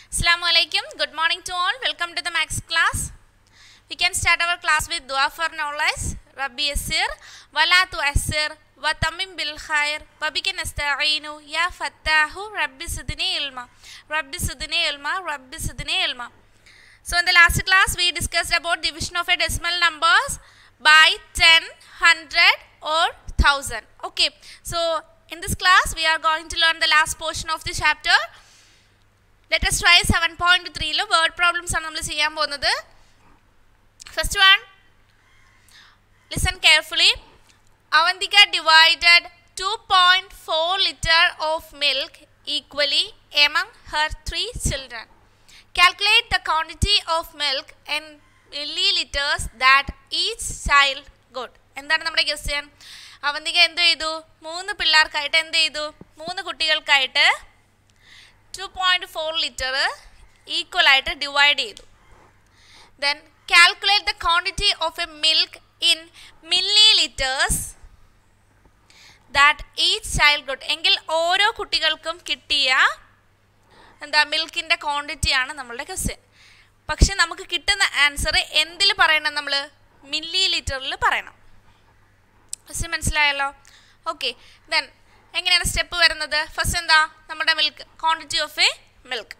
Assalamu alaikum. Good morning to all. Welcome to the Max class. We can start our class with dua for knowledge. Rabbi Yasir, Wala tu Asir, Wa Tamim bil Khair, Wa bika nasta'inu, Ya Fattahu, Rabbi Sidni ilma, Rabbi Sidni ilma, Rabbi Sidni ilma. So in the last class we discussed about division of a decimal numbers by 10, 100 or 1000. Okay. So in this class we are going to learn the last portion of the chapter. Let us try seven point ത്രീയിൽ word problems ആണ് നമ്മൾ ചെയ്യാൻ പോകുന്നത് first one listen carefully Avantika divided two point four litre of milk equally among her three children calculate the quantity of milk in millilitres that each child got എന്താണ് നമ്മുടെ question Avanthika എന്ത് ചെയ്തു മൂന്ന് പിള്ളേർക്കായിട്ട് എന്ത് ചെയ്തു മൂന്ന് കുട്ടികൾക്കായിട്ട് two point four litre equal ആയിട്ട് ഡിവൈഡ് ചെയ്തു then calculate the quantity of a milk in millilitres that each child got എങ്കിൽ ഓരോ കുട്ടികൾക്കും കിട്ടിയ എന്താ മിൽക്കിൻ്റെ ക്വാണ്ടിറ്റിയാണ് നമ്മളുടെ ക്വസ്റ്റ്യൻ പക്ഷെ നമുക്ക് കിട്ടുന്ന ആൻസർ എന്തിൽ പറയണം നമ്മൾ മില്ലി ലിറ്ററിൽ പറയണം ക്വസ്റ്റ്യൻ മനസ്സിലായല്ലോ ഓക്കെ ദെൻ എങ്ങനെയാണ് സ്റ്റെപ്പ് വരുന്നത് ഫസ്റ്റ് എന്താ നമ്മുടെ milk quantity of a milk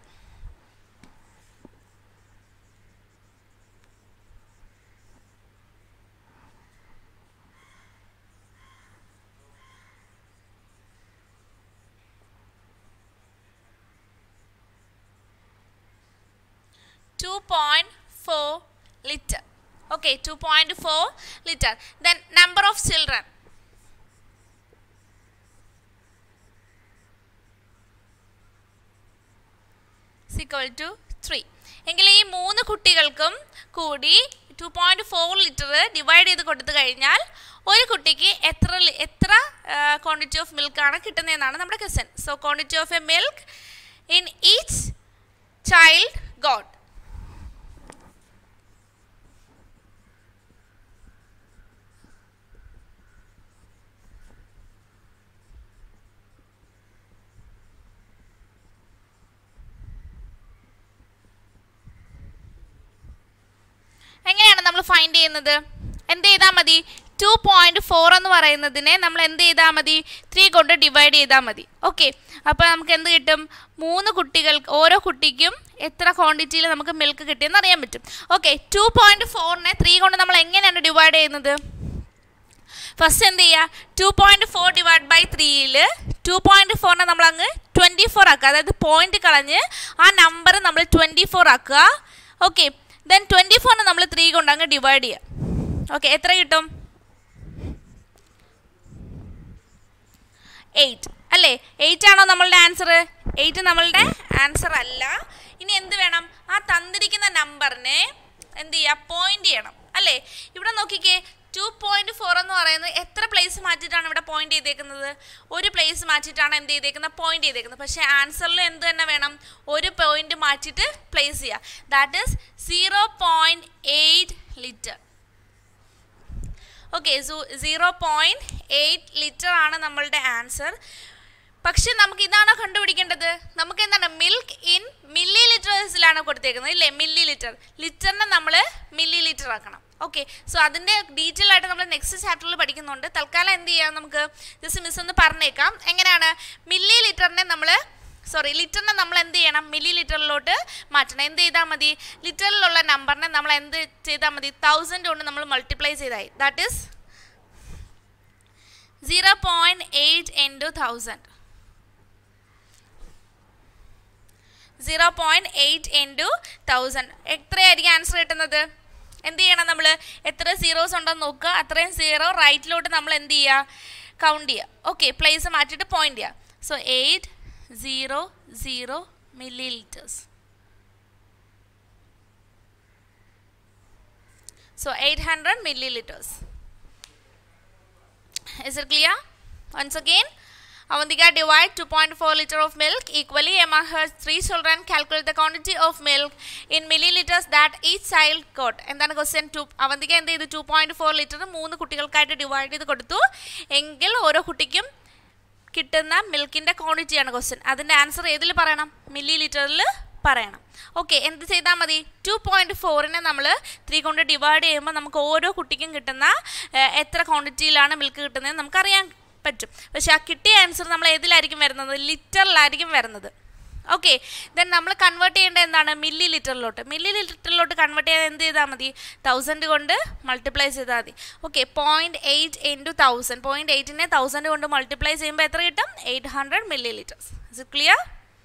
two point four litre okay two point four litre then number of children is equal to three എങ്കിൽ ഈ മൂന്ന് കുട്ടികൾക്കും കൂടി two point four litre divide ചെയ്ത് കൊടുത്തു കഴിഞ്ഞാൽ ഒരു കുട്ടിക്ക് എത്ര ലി- എത്ര ക്വാണ്ടിറ്റി ഓഫ് മിൽക്കാണ് കിട്ടുന്നതെന്നാണ് നമ്മുടെ question so quantity of a milk in each child got എങ്ങനെയാണ് നമ്മൾ ഫൈൻഡ് ചെയ്യുന്നത് എന്ത് ചെയ്താൽ മതി ടു പോയിന്റ് ഫോർ എന്ന് പറയുന്നതിനെ നമ്മൾ എന്ത് ചെയ്താൽ മതി ത്രീ കൊണ്ട് ഡിവൈഡ് ചെയ്താൽ മതി ഓക്കെ അപ്പോൾ നമുക്ക് എന്ത് കിട്ടും മൂന്ന് കുട്ടികൾ ഓരോ കുട്ടിക്കും എത്ര ക്വാണ്ടിറ്റിയിൽ നമുക്ക് മിൽക്ക് കിട്ടിയെന്ന് അറിയാൻ പറ്റും ഓക്കെ ടു പോയിന്റ് ഫോറിനെ ത്രീ കൊണ്ട് നമ്മൾ എങ്ങനെയാണ് ഡിവൈഡ് ചെയ്യുന്നത് ഫസ്റ്റ് എന്ത് ചെയ്യുക two point four divide by ത്രീയിൽ ടു പോയിന്റ് ഫോറിനെ നമ്മൾ അങ്ങ് ട്വൻറ്റി ഫോർ ആക്കുക അതായത് പോയിന്റ് കളഞ്ഞ് ആ നമ്പർ നമ്മൾ ട്വൻറ്റി ഫോർ ആക്കുക ഓക്കെ ദെൻ ട്വൻറ്റി ഫോറിനെ നമ്മൾ ത്രീ കൊണ്ട് അങ്ങ് ഡിവൈഡ് ചെയ്യുക ഓക്കെ എത്ര കിട്ടും എയ്റ്റ് അല്ലേ എയ്റ്റ് ആണോ നമ്മളുടെ ആൻസർ എയ്റ്റ് നമ്മളുടെ ആൻസർ അല്ല ഇനി എന്ത് വേണം ആ തന്നിരിക്കുന്ന നമ്പറിനെ എന്ത് ചെയ്യുക പോയിന്റ് ചെയ്യണം അല്ലേ ഇവിടെ നോക്കിക്കേ ടു പോയിന്റ് ഫോർ എന്ന് പറയുന്നത് എത്ര പ്ലേസ് മാറ്റിയിട്ടാണ് ഇവിടെ പോയിന്റ് ചെയ്തേക്കുന്നത് ഒരു പ്ലേസ് മാറ്റിയിട്ടാണ് എന്ത് ചെയ്തേക്കുന്നത് പോയിന്റ് ചെയ്തേക്കുന്നത് പക്ഷേ ആൻസറിൽ എന്ത് തന്നെ വേണം ഒരു പോയിന്റ് മാറ്റിയിട്ട് പ്ലേസ് ചെയ്യുക that is zero point eight litre okay zero point eight litre ആണ് നമ്മളുടെ ആൻസർ പക്ഷെ നമുക്ക് ഇതാണോ കണ്ടുപിടിക്കേണ്ടത് നമുക്ക് എന്താണ് മിൽക്ക് ഇൻ മില്ലി ലിറ്റേഴ്സിലാണ് കൊടുത്തേക്കുന്നത് ഇല്ലേ മില്ലി ലിറ്റർ ലിറ്ററിനെ നമ്മൾ മില്ലി ലിറ്റർ ആക്കണം ഓക്കെ സോ അതിൻ്റെ ഡീറ്റെയിൽ ആയിട്ട് നമ്മൾ നെക്സ്റ്റ് ചാപ്റ്ററിൽ പഠിക്കുന്നുണ്ട് തൽക്കാലം എന്ത് ചെയ്യാം നമുക്ക് ജസ്റ്റ് മിസ് ഒന്ന് പറഞ്ഞേക്കാം എങ്ങനെയാണ് മില്ലി ലിറ്ററിനെ നമ്മൾ സോറി ലിറ്ററിനെ നമ്മൾ എന്ത് ചെയ്യണം മില്ലി ലിറ്ററിലോട്ട് മാറ്റണം എന്ത് ചെയ്താൽ മതി ലിറ്ററിലുള്ള നമ്പറിനെ നമ്മൾ എന്ത് ചെയ്താൽ മതി തൗസൻഡ് കൊണ്ട് നമ്മൾ മൾട്ടിപ്ലൈ ചെയ്തായി that is zero point eight into thousand zero point eight into thousand എത്രയായിരിക്കും ആൻസർ കിട്ടുന്നത് എന്ത് ചെയ്യണം നമ്മൾ എത്ര സീറോസ് ഉണ്ടെന്ന് നോക്കുക അത്രയും സീറോ റൈറ്റിലോട്ട് നമ്മൾ എന്ത് ചെയ്യുക കൗണ്ട് ചെയ്യുക ഓക്കെ പ്ലേസ് മാറ്റിയിട്ട് പോയിന്റ് ചെയ്യുക so eight zero zero millilitres so eight hundred millilitres Is it clear? Once again, Avantika divide 2.4 liter of milk equally among her three children. Calculate the quantity of milk in milliliters that each child got. എന്താണ് question two Avantika എന്ത് ചെയ്തു to point four litre മൂന്ന് കുട്ടികൾക്കായിട്ട് divide ചെയ്ത് കൊടുത്തു എങ്കിൽ ഓരോ കുട്ടിക്കും കിട്ടുന്ന മിൽക്കിൻ്റെ ക്വാണ്ടിറ്റിയാണ് ക്വസ്റ്റ്യൻ അതിൻ്റെ ആൻസർ ഏതിൽ പറയണം മില്ലി ലിറ്ററിൽ പറയണം ഓക്കെ എന്ത് ചെയ്താൽ മതി ടു പോയിൻറ്റ് ഫോറിനെ നമ്മൾ ത്രീ കൊണ്ട് ഡിവൈഡ് ചെയ്യുമ്പോൾ നമുക്ക് ഓരോ കുട്ടിക്കും കിട്ടുന്ന ഏഹ്, എത്ര ക്വാണ്ടിറ്റിയിലാണ് മിൽക്ക് കിട്ടുന്നത് നമുക്കറിയാൻ പറ്റും പക്ഷേ ആ കിട്ടിയ ആൻസർ നമ്മൾ ഏതിലായിരിക്കും വരുന്നത് ലിറ്ററിലായിരിക്കും വരുന്നത് ഓക്കെ ദെൻ നമ്മൾ കൺവേർട്ട് ചെയ്യേണ്ടത് എന്താണ് മില്ലി ലിറ്ററിലോട്ട് മില്ലി ലിറ്ററിലോട്ട് കൺവേർട്ട് ചെയ്യാൻ എന്ത് ചെയ്താൽ മതി തൗസൻഡ് കൊണ്ട് മൾട്ടിപ്ലൈ ചെയ്താൽ മതി okay point eight into thousand point എയ്റ്റിനെ തൗസൻഡ് കൊണ്ട് മൾട്ടിപ്ലൈ ചെയ്യുമ്പോൾ എത്ര കിട്ടും eight hundred millilitres is it clear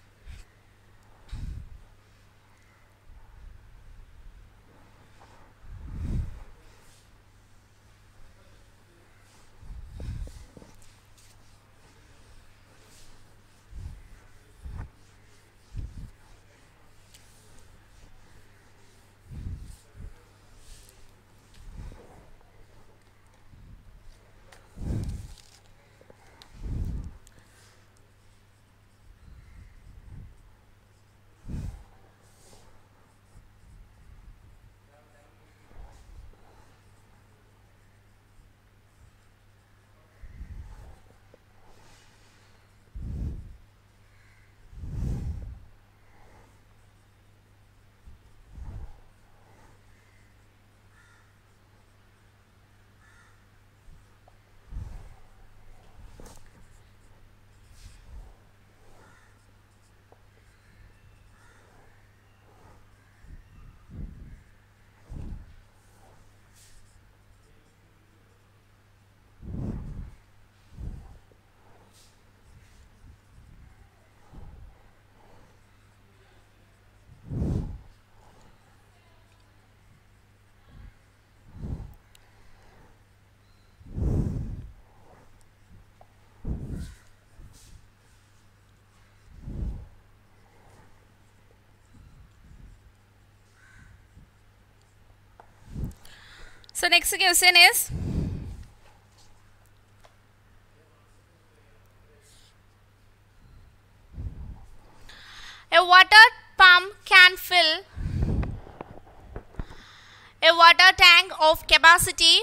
So next question is a water pump can fill a water tank of capacity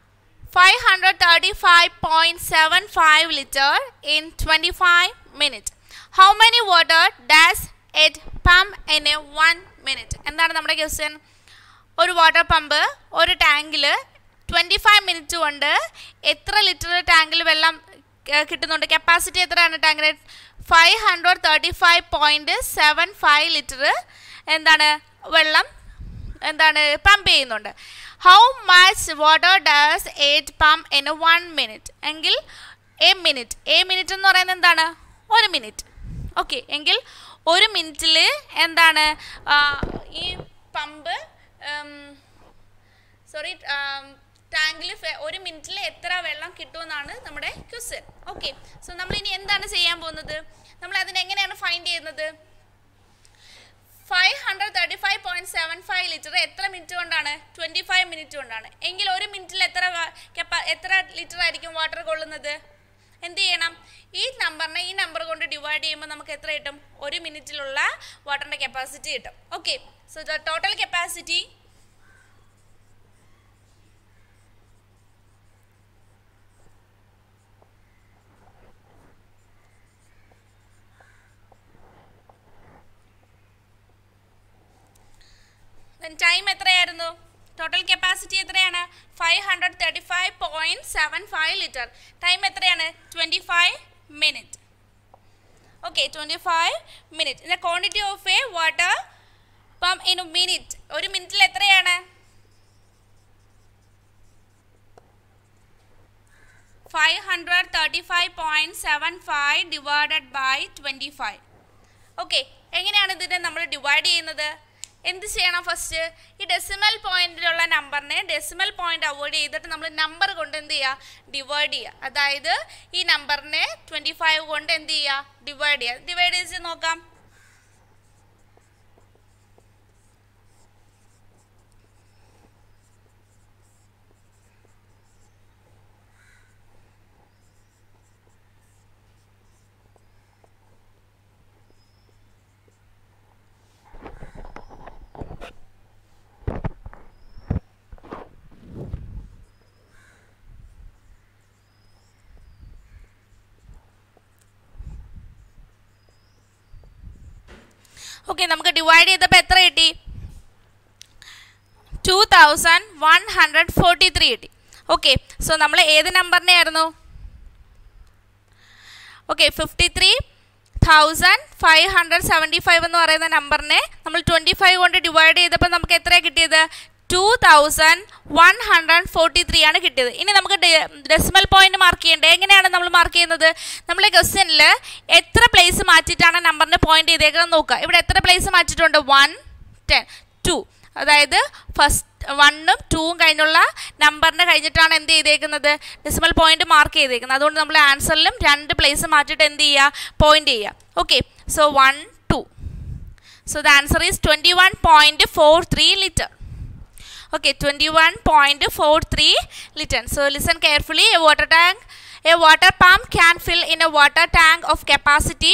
535.75 liter in 25 minutes. How many water does it pump in a 1 minute? എന്താണ് നമ്മുടെ question ഒരു water pump ഒരു ടാങ്കിൽ twenty five minute കൊണ്ട് എത്ര litre ടാങ്കിൽ വെള്ളം ഏർ, കിട്ടുന്നുണ്ട് കപ്പാസിറ്റി എത്രയാണ് ടാങ്കിന് five hundred thirty five point seven five litre എന്താണ് വെള്ളം എന്താണ് പമ്പ് ചെയ്യുന്നുണ്ട് how much water does it pump in one minute എങ്കിൽ എ മിനിറ്റ് എ മിനിറ്റ് എന്ന് പറയുന്നത് എന്താണ് ഒരു മിനിറ്റ് ഓക്കെ എങ്കിൽ ഒരു മിനിറ്റിൽ എന്താണ് ആ, ഈ പമ്പ് സോറി ടാങ്കിൽ ഒരു മിനിറ്റിൽ എത്ര വെള്ളം കിട്ടുമെന്നാണ് നമ്മുടെ ക്വസ്റ്റ്യൻ ഓക്കെ സോ നമ്മൾ ഇനി എന്താണ് ചെയ്യാൻ പോകുന്നത് നമ്മൾ അതിന് എങ്ങനെയാണ് ഫൈൻഡ് ചെയ്യുന്നത് five hundred thirty five point seven five litre എത്ര മിനിറ്റ് കൊണ്ടാണ് ട്വൻറ്റി ഫൈവ് മിനിറ്റ് കൊണ്ടാണ് എങ്കിൽ ഒരു മിനിറ്റിൽ എത്ര വ- കെപ്പാ എത്ര ലിറ്റർ ആയിരിക്കും വാട്ടർ കൊള്ളുന്നത് എന്ത് ചെയ്യണം ഈ നമ്പറിനെ ഈ നമ്പർ കൊണ്ട് ഡിവൈഡ് ചെയ്യുമ്പോൾ നമുക്ക് എത്ര കിട്ടും ഒരു മിനിറ്റിലുള്ള വാട്ടറിൻ്റെ കപ്പാസിറ്റി കിട്ടും okay so the total capacity time എത്രയായിരുന്നു ടോട്ടൽ കപ്പാസിറ്റി എത്രയാണ് five hundred thirty five point seven five litre time എത്രയാണ് twenty five minute okay twenty five minute ഇന്ന quantity of a water pump in minute ഒരു മിനിറ്റിൽ എത്രയാണ് five hundred thirty five point seven five divided by twenty five okay എങ്ങനെയാണ് ഇതിനെ നമ്മൾ divide ചെയ്യുന്നത് എന്ത് ചെയ്യണം ഫസ്റ്റ് ഈ ഡെസിമൽ പോയിന്റിലുള്ള നമ്പറിനെ ഡെസിമൽ പോയിന്റ് അവോയ്ഡ് ചെയ്തിട്ട് നമ്മൾ നമ്പർ കൊണ്ട് എന്ത് ചെയ്യുക ഡിവൈഡ് ചെയ്യുക അതായത് ഈ നമ്പറിനെ ട്വൻറ്റി ഫൈവ് കൊണ്ട് എന്ത് ചെയ്യുക ഡിവൈഡ് ചെയ്യുക ഡിവൈഡ് ചെയ്ത് നോക്കാം ഓക്കെ നമുക്ക് ഡിവൈഡ് ചെയ്തപ്പോൾ എത്ര കിട്ടി two thousand one hundred forty three കിട്ടി ഓക്കെ സോ നമ്മൾ ഏത് നമ്പറിനെ ആയിരുന്നു okay fifty three thousand five hundred seventy five എന്ന് പറയുന്ന നമ്പറിനെ നമ്മൾ ട്വൻറ്റി ഫൈവ് കൊണ്ട് ഡിവൈഡ് ചെയ്തപ്പോൾ നമുക്ക് എത്രയാണ് കിട്ടിയത് two thousand one hundred forty three ആണ് കിട്ടിയത് ഇനി നമുക്ക് ഡെസിമൽ പോയിന്റ് മാർക്ക് ചെയ്യേണ്ടത് എങ്ങനെയാണ് നമ്മൾ മാർക്ക് ചെയ്യുന്നത് നമ്മുടെ ക്വസ്റ്റ്യനിൽ എത്ര പ്ലേസ് മാറ്റിയിട്ടാണ് നമ്പറിന് പോയിന്റ് ചെയ്തേക്കുന്നത് നോക്കുക ഇവിടെ എത്ര പ്ലേസ് മാറ്റിയിട്ടുണ്ട് വൺ ടെൻ ടു അതായത് ഫസ്റ്റ് വണ്ണും ടൂവും കഴിഞ്ഞുള്ള നമ്പറിന് കഴിഞ്ഞിട്ടാണ് എന്ത് ചെയ്തേക്കുന്നത് ഡെസിമൽ പോയിന്റ് മാർക്ക് ചെയ്തേക്കുന്നത് അതുകൊണ്ട് നമ്മൾ ആൻസറിലും രണ്ട് പ്ലേസ് മാറ്റിയിട്ട് എന്ത് ചെയ്യുക പോയിന്റ് ചെയ്യുക okay so one two so the answer is twenty one point four three litre okay 21.43 liter so listen carefully a water tank a water pump can fill in a water tank of capacity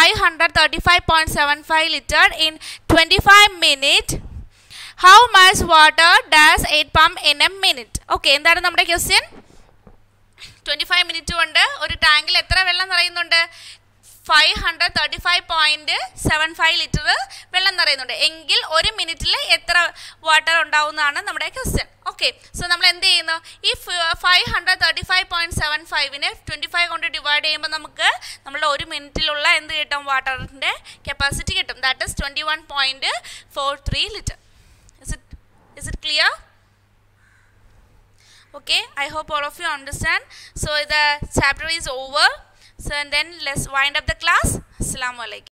535.75 liter in 25 minutes how much water does it pump in a minute okay എന്താണ് നമ്മുടെ question twenty five minute കൊണ്ട് ഒരു ടാങ്കിൽ എത്ര വെള്ളം നിറയുന്നുണ്ട് five hundred thirty five point seven five litre വെള്ളം നിറയുന്നുണ്ട് എങ്കിൽ ഒരു മിനിറ്റിൽ എത്ര വാട്ടർ ഉണ്ടാവുന്നതാണ് നമ്മുടെ ക്വസ്റ്റ്യൻ ഓക്കെ സോ നമ്മൾ എന്ത് ചെയ്യുന്നു ഈ five hundred thirty five point seven ഫൈവിനെ ട്വൻറ്റി ഫൈവ് കൊണ്ട് ഡിവൈഡ് ചെയ്യുമ്പോൾ നമുക്ക് നമ്മുടെ ഒരു മിനിറ്റിലുള്ള എന്ത് കിട്ടും വാട്ടറിൻ്റെ കപ്പാസിറ്റി കിട്ടും that is twenty one point four three litre is it is it clear okay i hope all of you understand so the chapter is over so and then let's wind up the class assalamu alaikum